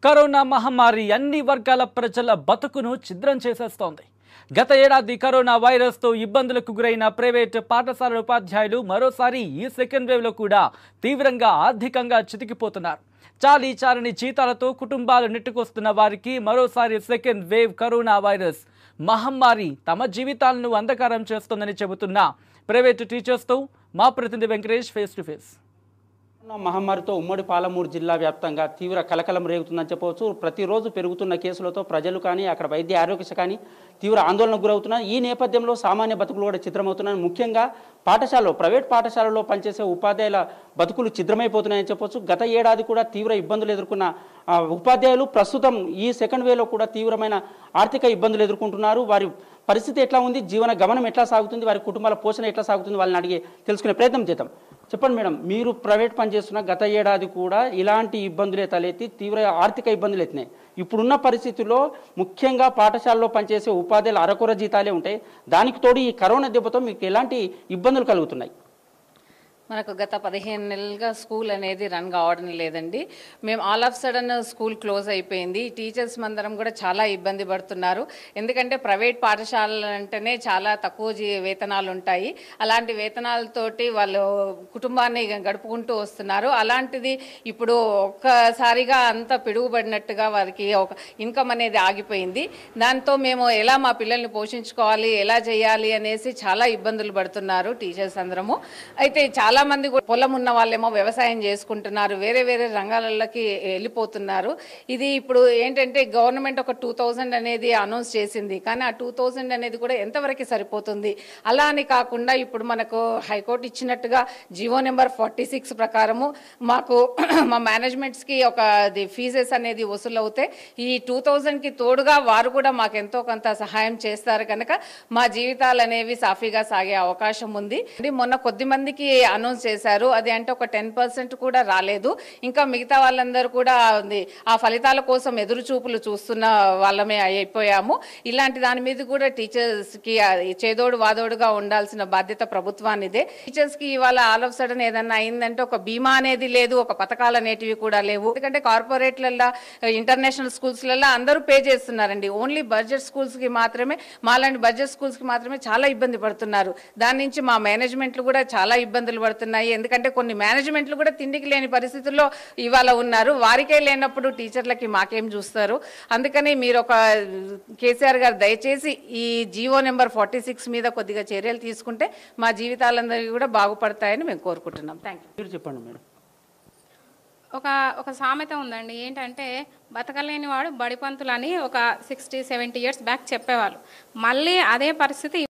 corona మహమ్మారి అన్ని వర్గాల ప్రజల బతుకును ఛిద్రం చేసేస్తోంది గత ఏడాది కరోనా వైరస్తో ఇబ్బందులకు గురైన ప్రైవేట్ పాఠశాలల ఉపాధ్యాయులు మరోసారి ఈ సెకండ్ వేవ్లో కూడా తీవ్రంగా ఆర్థికంగా చితికిపోతున్నారు చాలీ చాలని జీతాలతో కుటుంబాలు నెట్టుకొస్తున్న వారికి మరోసారి సెకండ్ వేవ్ కరోనా వైరస్ మహమ్మారి తమ జీవితాలను అంధకారం చేస్తోందని చెబుతున్న ప్రైవేటు టీచర్స్తో మా ప్రతినిధి Venkatesh face to face corona మహమ్మారితో ఉమ్మడి పాలమూరు జిల్లా వ్యాప్తంగా తీవ్ర కలకలం రేగుతుందని చెప్పవచ్చు ప్రతిరోజు పెరుగుతున్న కేసులతో ప్రజలు కానీ అక్కడ వైద్య ఆరోగ్య శాఖ కానీ తీవ్ర ఆందోళనకు గురవుతున్నారు ఈ నేపథ్యంలో సామాన్య బతుకులు కూడా చిత్రమవుతున్నాయి ముఖ్యంగా పాఠశాలలో ప్రైవేట్ పాఠశాలలో పనిచేసే ఉపాధ్యాయుల బతుకులు చిద్రమైపోతున్నాయని చెప్పొచ్చు గత ఏడాది కూడా తీవ్ర ఇబ్బందులు ఎదుర్కొన్న ఆ, ఉపాధ్యాయులు ప్రస్తుతం ఈ సెకండ్ వేలో కూడా తీవ్రమైన ఆర్థిక ఇబ్బందులు ఎదుర్కొంటున్నారు వారి పరిస్థితి ఎట్లా ఉంది జీవన గమనం ఎట్లా సాగుతుంది వారి కుటుంబాల పోషణ ఎట్లా సాగుతుంది వాళ్ళని అడిగి తెలుసుకునే ప్రయత్నం చేద్దాం చెప్పండి మేడం మీరు ప్రైవేట్ పని చేస్తున్న గత ఏడాది కూడా ఇలాంటి ఇబ్బందులే తలెత్తి తీవ్ర ఆర్థిక ఇబ్బందులు ఎత్తినాయి ఇప్పుడున్న పరిస్థితుల్లో ముఖ్యంగా పాఠశాలలో పనిచేసే ఉపాధ్యాయులు అరకొర జీతాలే ఉంటాయి దానికి తోడు ఈ కరోనా దెబ్బతో మీకు ఎలాంటి ఇబ్బందులు కలుగుతున్నాయి మనకు గత పదిహేను నెలలుగా స్కూల్ అనేది రన్ కావడం లేదండి మేము all of sudden school close అయిపోయింది టీచర్స్ మందరం కూడా చాలా ఇబ్బంది పడుతున్నారు ఎందుకంటే ప్రైవేట్ పాఠశాలలు అంటేనే చాలా తక్కువ జీ- వేతనాలు ఉంటాయి అలాంటి వేతనాలతోటి వాళ్ళు కుటుంబాన్ని గడుపుకుంటూ వస్తున్నారు అలాంటిది ఇప్పుడు ఒక్కసారిగా అంత పిడుగుపడినట్టుగా వారికి ఒక ఇన్కమ్ అనేది ఆగిపోయింది దాంతో మేము ఎలా మా పిల్లల్ని పోషించుకోవాలి ఎలా చేయాలి అనేసి చాలా ఇబ్బందులు పడుతున్నారు టీచర్స్ అందరము అయితే చాలా మంది కూడా పొలం ఉన్న వాళ్ళేమో వ్యవసాయం చేసుకుంటున్నారు వేరే వేరే రంగాలలోకి వెళ్ళిపోతున్నారు ఇది ఇప్పుడు ఏంటంటే గవర్నమెంట్ ఒక టూ థౌజండ్ అనేది అనౌన్స్ చేసింది కానీ ఆ టూ థౌజండ్ అనేది కూడా ఎంతవరకు సరిపోతుంది అలా అని కాకుండా ఇప్పుడు మనకు హైకోర్టు ఇచ్చినట్టుగా జివో నెంబర్ ఫార్టీ సిక్స్ ప్రకారము మాకు మా మేనేజ్మెంట్స్కి ఒక ఫీజెస్ అనేది వసూలు అవుతే ఈ టూ థౌజండ్కి తోడుగా వారు కూడా మాకు ఎంతో కొంత సహాయం చేస్తారు కనుక మా జీవితాలు అనేవి సాఫీగా సాగే అవకాశం ఉంది ఇది మొన్న కొద్ది మందికి అనౌన్స్ చేశారు అది అంటే ఒక టెన్ పర్సెంట్ కూడా రాలేదు ఇంకా మిగతా వాళ్ళందరూ కూడా ఉంది ఆ ఫలితాల కోసం ఎదురు చూపులు చూస్తున్న వాళ్ళమే అయిపోయాము ఇలాంటి దాని మీద కూడా టీచర్స్ కి ఆ చేదోడు వాదోడుగా ఉండాల్సిన బాధ్యత ప్రభుత్వానిదే టీచర్స్ కి ఇవాళ ఆల్ ఆఫ్ సడన్ ఏదన్నా అయిందంటే ఒక బీమా అనేది లేదు ఒక పథకాలు అనేటివి కూడా లేవు ఎందుకంటే కార్పొరేట్లలో ఇంటర్నేషనల్ స్కూల్స్లలో అందరూ పే చేస్తున్నారండి ఓన్లీ బడ్జెట్ స్కూల్స్ కి మాత్రమే మాలాంటి బడ్జెట్ స్కూల్స్ కి మాత్రమే చాలా ఇబ్బంది పడుతున్నారు దాని నుంచి మా మేనేజ్మెంట్లు కూడా చాలా ఇబ్బందులు పడుతున్నాయి ఎందుకంటే కొన్ని మేనేజ్మెంట్లు కూడా తిండికి లేని పరిస్థితుల్లో ఇవాళ ఉన్నారు వారికే లేనప్పుడు టీచర్లకి మాకేం చూస్తారు అందుకని మీరు ఒక కేసీఆర్ గారు దయచేసి ఈ జియో నెంబర్ ఫార్టీ సిక్స్ మీద కొద్దిగా చర్యలు తీసుకుంటే మా జీవితాలందరికీ కూడా బాగుపడతాయని మేము కోరుకుంటున్నాం థ్యాంక్ యూ మీరు చెప్పండి మేడం ఒక ఒక సామెత ఉందండి ఏంటంటే బతకలేని వాడు బడిపంతులు అని ఒక సిక్స్టీ సెవెంటీ ఇయర్స్ బ్యాక్ చెప్పేవాళ్ళు మళ్ళీ అదే పరిస్థితి